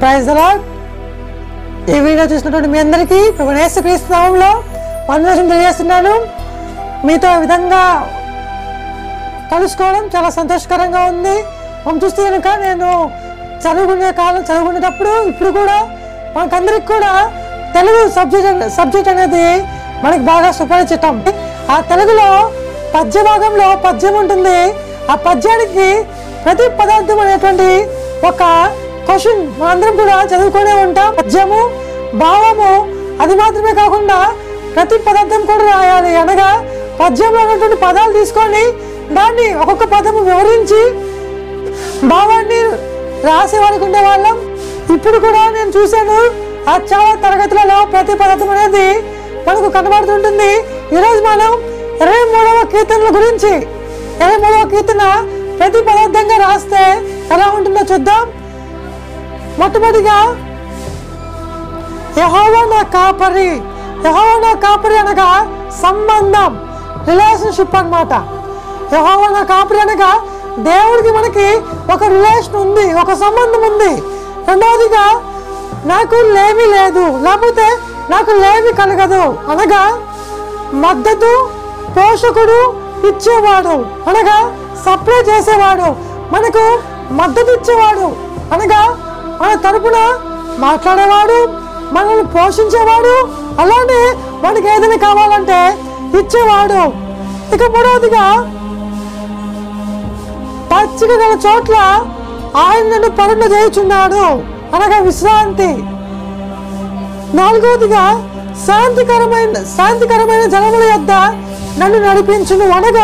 praise అలాడ్ ఈ video చూసినటువంటి మీ అందరికీ ప్రభు యేసుక్రీస్తు నామంలో వందనం తెలియజేస్తున్నాను మీతో ఈ విధంగా కలుసుకోవడం చాలా సంతోషకరంగా ఉంది మనం చూస్తే కనుక నేను చదువుకునే కాలం చదువుకునేటప్పుడు ఇప్పుడు కూడా మనకందరికి కూడా తెలుగు సబ్జెక్ట్ సబ్జెక్ట్ అనేది మనకి బాగా సుపరిచితం ఆ తెలుగులో పద్య భాగంలో పద్యం ఉంటుంది ఆ పద్యానికి ప్రతి పదార్థం అనేటువంటి ఒక క్వశ్చన్ మనందరం కూడా చదువుకునే ఉంటాం పద్యము భావము అది మాత్రమే కాకుండా ప్రతి పదార్థం కూడా రాయాలి అనగా పద్యంలో ఉన్నటువంటి పదాలు తీసుకొని దాన్ని ఒక్కొక్క పదము వివరించి భావాన్ని రాసేవాడికి ఉండే వాళ్ళం ఇప్పుడు కూడా నేను చూశాను ఆ చాలా తరగతులలో ప్రతి పదార్థం అనేది మనకు కనబడుతుంటుంది ఈరోజు మనం ఇరవై మూడవ కీర్తనల గురించి ఇరవై మూడవ కీర్తన ప్రతి పదార్థంగా రాస్తే ఎలా ఉంటుందో చూద్దాం మొట్టమొదటిగా యహోవా నా కాపరి యహోవా నా కాపరి అనగా సంబంధం రిలేషన్షిప్ అన్నమాట యహోవా నా కాపరి అనగా దేవుడికి మనకి ఒక రిలేషన్ ఉంది ఒక సంబంధం ఉంది రెండవదిగా నాకు లేమి లేదు లేకపోతే నాకు లేమి కలగదు అనగా మద్దతు పోషకుడు ఇచ్చేవాడు అనగా సప్లై చేసేవాడు మనకు మద్దతు ఇచ్చేవాడు అనగా మన తరపున మాట్లాడేవాడు మనల్ని పోషించేవాడు అలానే మనకి ఏదైనా కావాలంటే ఇచ్చేవాడు ఇక మూడవదిగా పచ్చిక గల చోట్ల ఆయన నన్ను పరుణ చేయుచున్నాడు అనగా విశ్రాంతి నాలుగవదిగా శాంతికరమైన శాంతికరమైన జలముల యొద్ద నన్ను నడిపించును అనగా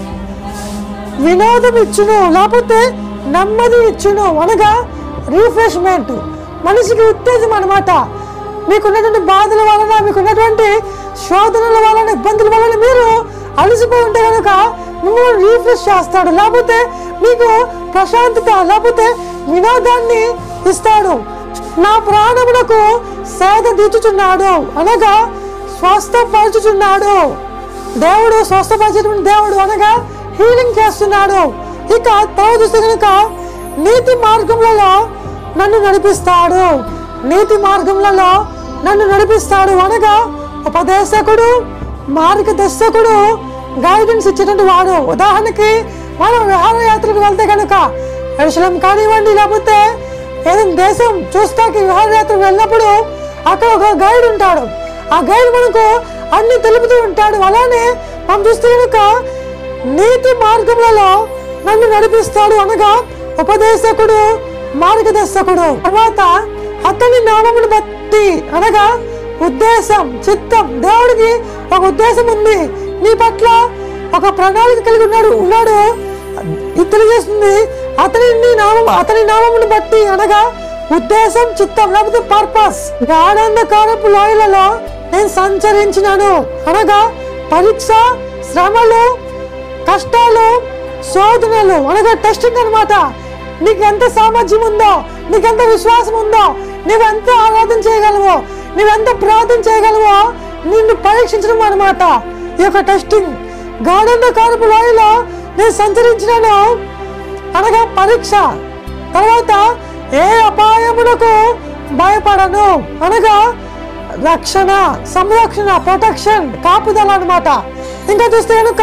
వినోదం ఇచ్చును లేకపోతే నెమ్మది ఇచ్చును అనగా రిఫ్రెష్మెంట్ మనిషికి ఉత్తేజం అనమాట మీకున్నటువంటి బాధల వలన మీకున్నటువంటి శోధనల వలన ఇబ్బందుల వలన మీరు అలసిపోయి ఉంటే కనుక మిమ్మల్ని రీఫ్రెష్ చేస్తాడు లేకపోతే మీకు ప్రశాంతత లేకపోతే వినోదాన్ని ఇస్తాడు నా ప్రాణమునకు సేద తీర్చుచున్నాడు అనగా స్వస్థపరచుచున్నాడు దేవుడు స్వస్థపరిచేటువంటి దేవుడు అనగా హీలింగ్ చేస్తున్నాడు ఇక తర్వాత చూస్తే కనుక నీతి మార్గములలో నన్ను నడిపిస్తాడు నీతి మార్గములలో నన్ను నడిపిస్తాడు అనగా ఉపదేశకుడు మార్గదర్శకుడు గైడెన్స్ ఇచ్చేటువంటి వాడు ఉదాహరణకి మనం విహారయాత్రకు వెళ్తే కనుక ఎరుశలం కానివ్వండి లేకపోతే ఏదైనా దేశం చూస్తాకి విహారయాత్రకు వెళ్ళినప్పుడు అక్కడ ఒక గైడ్ ఉంటాడు ఆ గైడ్ మనకు అన్ని తెలుపుతూ ఉంటాడు అలానే మనం చూస్తే కనుక నీతి మార్గములలో నన్ను నడిపిస్తాడు అనగా ఉపదేశకుడు మార్గదర్శకుడు తర్వాత అతని నామమును బట్టి అనగా ఉద్దేశం చిత్తం దేవుడికి ఒక ఉద్దేశం ఉంది నీ పట్ల ఒక ప్రణాళిక కలిగి ఉన్నాడు ఉన్నాడు ఇది తెలియజేస్తుంది అతని నీ నామం అతని నామమును బట్టి అనగా ఉద్దేశం చిత్తం లేకపోతే పర్పస్ గాఢంధకారపు లోయలలో నేను సంచరించినాను అనగా పరీక్ష శ్రమలు కష్టాలు శోధనలు అనగా టెస్టింగ్ అనమాట నీకు ఎంత సామర్థ్యం ఉందో నీకు ఎంత విశ్వాసం ఉందో నువ్వు ఎంత ఆరాధన చేయగలవో నువ్వెంత ప్రార్థన చేయగలవో నిన్ను పరీక్షించడం అనమాట ఈ యొక్క టెస్టింగ్ గాఢంధ కారపు లోయలో నేను సంచరించినాను అనగా పరీక్ష తర్వాత ఏ అపాయమునకు భయపడను అనగా రక్షణ సంరక్షణ ప్రొటెక్షన్ కాపుదల అన్నమాట ఇంకా చూస్తే కనుక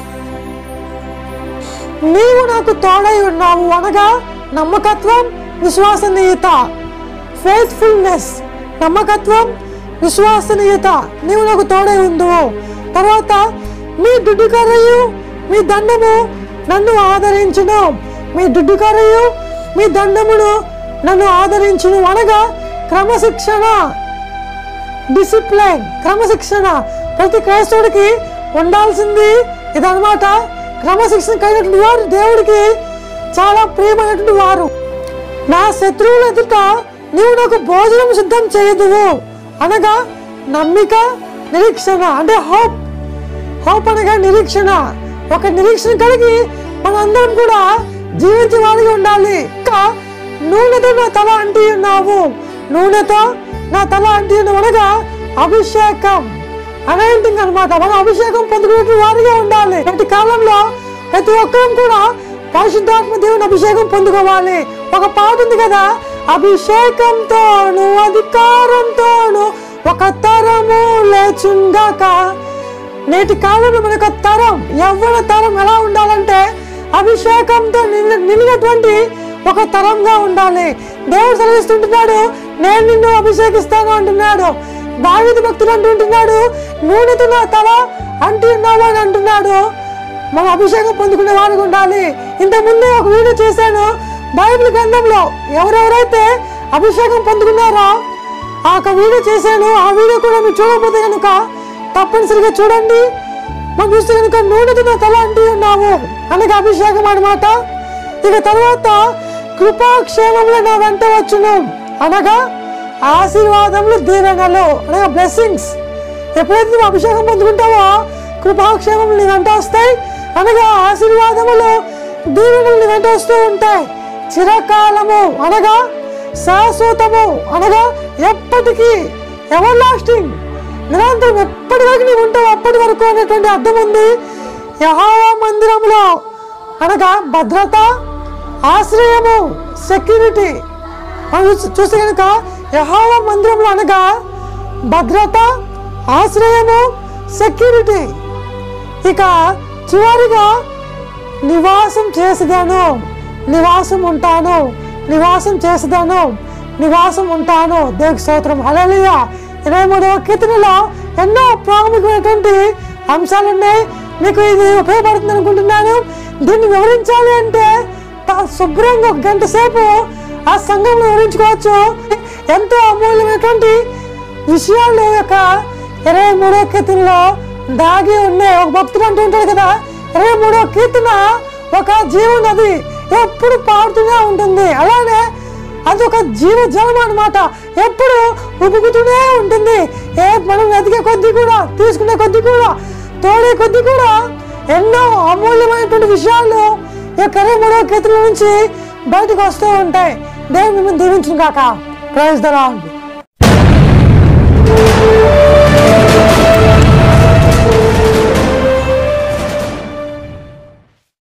నీవు నాకు తోడై ఉన్నావు అనగా నమ్మకత్వం విశ్వసనీయత ఫెయిత్ఫుల్నెస్ నమ్మకత్వం విశ్వసనీయత నీవు నాకు తోడై ఉందువు తర్వాత మీ దుడ్డు కర్రయు మీ దండము నన్ను ఆదరించును మీ దుడ్డు కర్రయు మీ దండమును నన్ను ఆదరించును అనగా క్రమశిక్షణ డిసిప్లైన్ క్రమశిక్షణ ప్రతి క్రైస్తవుడికి ఉండాల్సింది ఇదన్నమాట క్రమశిక్షణ కలిగినటువంటి వారు దేవుడికి చాలా ప్రియమైనటువంటి వారు నా శత్రువుల ఎదుట నీవు నాకు భోజనం సిద్ధం చేయదువు అనగా నమ్మిక నిరీక్షణ అంటే హోప్ హోప్ అనగా నిరీక్షణ ఒక నిరీక్షణ కలిగి మనందరం కూడా జీవించే వారిగా ఉండాలి ఇంకా నూనెతో నా తల అంటి ఉన్నావు నూనెతో నా తల అంటి ఉన్నావు అనగా అభిషేకం అనైంటింగ్ అనమాట మనం అభిషేకం పొందుకునే వారిగా ఉండాలి ప్రతి కాలంలో ప్రతి ఒక్కరం కూడా పరిశుద్ధాత్మ దేవుని అభిషేకం పొందుకోవాలి ఒక పాట ఉంది కదా అభిషేకంతోను అధికారంతోను ఒక తరము లేచుంగాక నేటి కాలంలో మనకు తరం యవ్వన తరం ఎలా ఉండాలంటే అభిషేకంతో నిండి- నిండినటువంటి ఒక తరంగా ఉండాలి దేవుడు సెలవిస్తుంటున్నాడు నేను నిన్ను అభిషేకిస్తాను అంటున్నాడు దావిది భక్తులు అంటుంటున్నాడు నూనెతో నా తల అంటి ఉన్నావు అని అంటున్నాడు మనం అభిషేకం పొందుకునే వారికి ఉండాలి ఇంతకుముందే ఒక వీడియో చేశాను బైబిల్ గ్రంథంలో ఎవరెవరైతే అభిషేకం పొందుకున్నారో ఆ ఒక వీడియో చేశాను ఆ వీడియో కూడా మీరు చూడకపోతే కనుక తప్పనిసరిగా చూడండి మనం చూస్తే కనుక నూనెతో నా తల అంటి ఉన్నాము అనగా అభిషేకం అన్నమాట ఇక తర్వాత కృపాక్షేమములు నా వెంట వచ్చును అనగా ఆశీర్వాదములు దీవెనలు అనగా బ్లెస్సింగ్స్ ఎప్పుడైతే నువ్వు అభిషేకం పొందుకుంటావో కృపాక్షేమములు నీ వెంట వస్తాయి అనగా ఆశీర్వాదములు దీవెనలు నీ వెంట వస్తూ ఉంటాయి చిరకాలము అనగా శాశ్వతము అనగా ఎప్పటికీ ఎవర్ లాస్టింగ్ నిరంతరం ఎప్పటి వరకు నీవు ఉంటావు అప్పటి వరకు అనేటువంటి అర్థం ఉంది యెహోవా మందిరంలో అనగా భద్రత ఆశ్రయము సెక్యూరిటీ మనం చూసి- చూస్తే కనుక యెహోవా మందిరంలో అనగా భద్రత ఆశ్రయము సెక్యూరిటీ ఇక చివరిగా నివాసం చేసేదాను నివాసం ఉంటాను నివాసం చేసేదాను నివాసం ఉంటాను దేవుకి స్తోత్రం హల్లెలూయా ఇరవై మూడవ కీర్తనలో ఎన్నో ప్రాముఖ్యమైనటువంటి అంశాలు ఉన్నాయి మీకు ఇది ఉపయోగపడుతుంది అనుకుంటున్నాను దీన్ని వివరించాలి అంటే త- శుభ్రంగా ఒక గంట సేపు ఆ సంఘంలో వివరించుకోవచ్చు ఎంతో అమూల్యమైనటువంటి విషయాలు యొక్క ఇరవై మూడో కీర్తనలో దాగి ఉన్నాయి ఒక భక్తుడు అంటూ ఉంటాడు కదా ఇరవై మూడో కీర్తన ఒక జీవ నది ఎప్పుడు పాడుతూనే ఉంటుంది అలానే అది ఒక జీవ జలం అనమాట ఎప్పుడు ఉబుకుతూనే ఉంటుంది ఏ మనం వెతికే కొద్దీ కూడా తీసుకునే కొద్దీ కూడా తోడే కొద్దీ కూడా ఎన్నో అమూల్యమైనటువంటి విషయాలు ఈ యొక్క ఇరవై మూడో కీర్తన నుంచి బయటకు వస్తూ ఉంటాయి దేవుని మిమ్మల్ని దీవించును కాక ప్రైజ్ ద లార్డ్